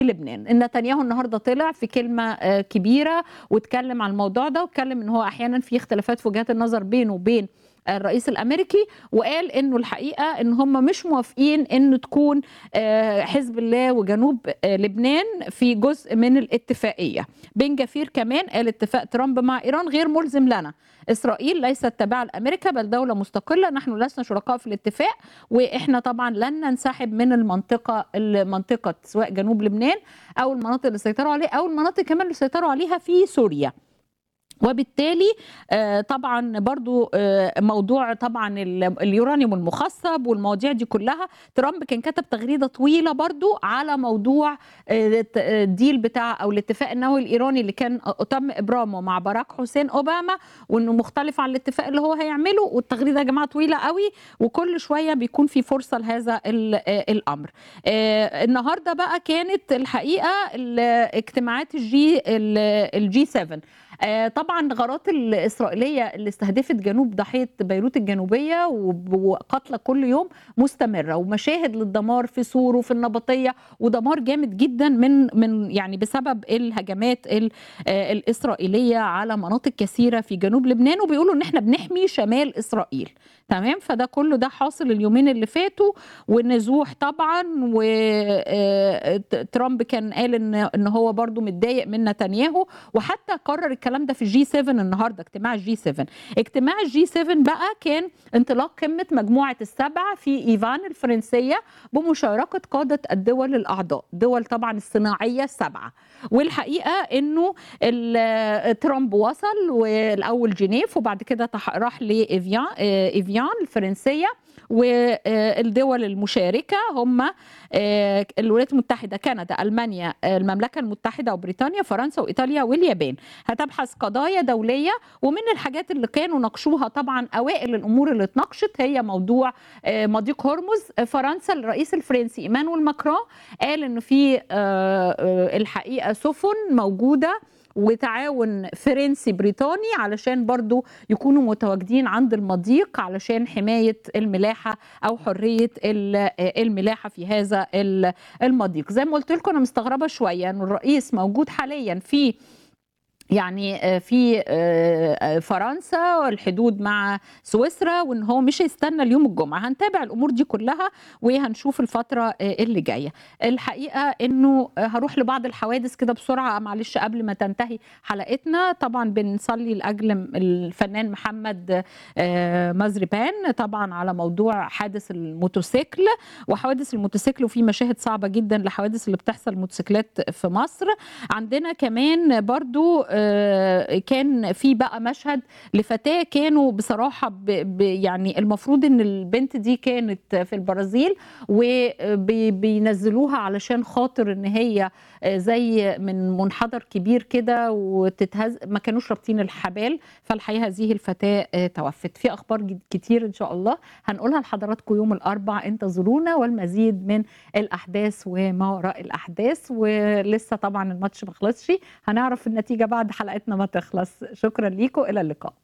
لبنان نتنياهو النهارده طلع في كلمه آه، كبيره واتكلم عن الموضوع ده واتكلم ان هو احيانا في اختلافات في وجهات النظر بينه وبين الرئيس الامريكي وقال انه الحقيقه ان هم مش موافقين انه تكون آه، حزب الله وجنوب آه، لبنان في جزء من الاتفاقيه بن جفير كمان قال اتفاق ترامب مع ايران غير ملزم لنا اسرائيل ليست تابعه لامريكا بل دوله مستقله نحن لسنا شركاء في الاتفاق واحنا طبعا لن ننسحب من المنطقه المنطقه سواء جنوب لبنان او المناطق اللي سيطروا عليها او المناطق كمان اللي سيطروا عليها في سوريا وبالتالي آه، طبعا برضو آه، موضوع طبعا ال- اليورانيوم المخصب والمواضيع دي كلها ترامب كان كتب تغريده طويله برضو على موضوع آه، الت- الديل بتاع او الاتفاق النووي الايراني اللي كان تم ابرامه مع باراك حسين اوباما وانه مختلف عن الاتفاق اللي هو هيعمله والتغريده يا جماعه طويله قوي وكل شويه بيكون في فرصه لهذا ال- آه، الامر آه، النهارده بقى كانت الحقيقه ال- اجتماعات الجي الجي 7 آه، طبعا غارات الاسرائيليه اللي استهدفت جنوب ضاحيه بيروت الجنوبيه وب- وقتلى كل يوم مستمره ومشاهد للدمار في سور وفي النبطيه ودمار جامد جدا من من يعني بسبب الهجمات ال- آه، الاسرائيليه على مناطق كثيره في جنوب لبنان وبيقولوا ان احنا بنحمي شمال اسرائيل تمام فده كله ده حاصل اليومين اللي فاتوا والنزوح طبعا وترامب كان قال ان ان هو برضو متضايق من نتنياهو وحتى قرر الكلام ده في الجي 7 النهارده اجتماع الجي 7 اجتماع الجي 7 بقى كان انطلاق قمه مجموعه السبع في ايفان الفرنسيه بمشاركه قاده الدول الاعضاء دول طبعا الصناعيه السبعه والحقيقه انه ال- ترامب وصل والاول جنيف وبعد كده تح- راح لايفيان آه، ايفيان الفرنسيه والدول المشاركه هم آه، الولايات المتحده كندا المانيا آه، المملكه المتحده وبريطانيا فرنسا وايطاليا واليابان هتبحث قضايا دوليه ومن الحاجات اللي كانوا ناقشوها طبعا اوائل الامور اللي اتناقشت هي موضوع آه، مضيق هرمز آه، فرنسا الرئيس الفرنسي ايمانويل ماكرون قال انه في آه، آه، الحقيقه سفن موجوده وتعاون فرنسي بريطاني علشان برضو يكونوا متواجدين عند المضيق علشان حماية الملاحة أو حرية ال- الملاحة في هذا ال- المضيق زي ما قلت لكم أنا مستغربة شوية أن الرئيس موجود حاليا في يعني آه، في آه، آه، فرنسا والحدود مع سويسرا وان هو مش هيستنى اليوم الجمعه هنتابع الامور دي كلها وهنشوف الفتره آه، اللي جايه الحقيقه انه آه، هروح لبعض الحوادث كده بسرعه معلش قبل ما تنتهي حلقتنا طبعا بنصلي لاجل الفنان محمد آه، مزربان طبعا على موضوع حادث الموتوسيكل وحوادث الموتوسيكل وفي مشاهد صعبه جدا لحوادث اللي بتحصل موتوسيكلات في مصر عندنا كمان برضو آه، كان في بقى مشهد لفتاة كانوا بصراحة ب ب يعني المفروض ان البنت دي كانت في البرازيل وبينزلوها علشان خاطر ان هي آه، زي من منحدر كبير كده وتتهز ما كانوش رابطين الحبال فالحقيقة هذه الفتاة آه، توفت في اخبار جد- كتير ان شاء الله هنقولها لحضراتكم يوم الاربع انتظرونا والمزيد من الاحداث وما وراء الاحداث ولسه طبعا الماتش ما خلصش هنعرف النتيجه بعد حلقتنا ما تخلص شكرا ليكم الى اللقاء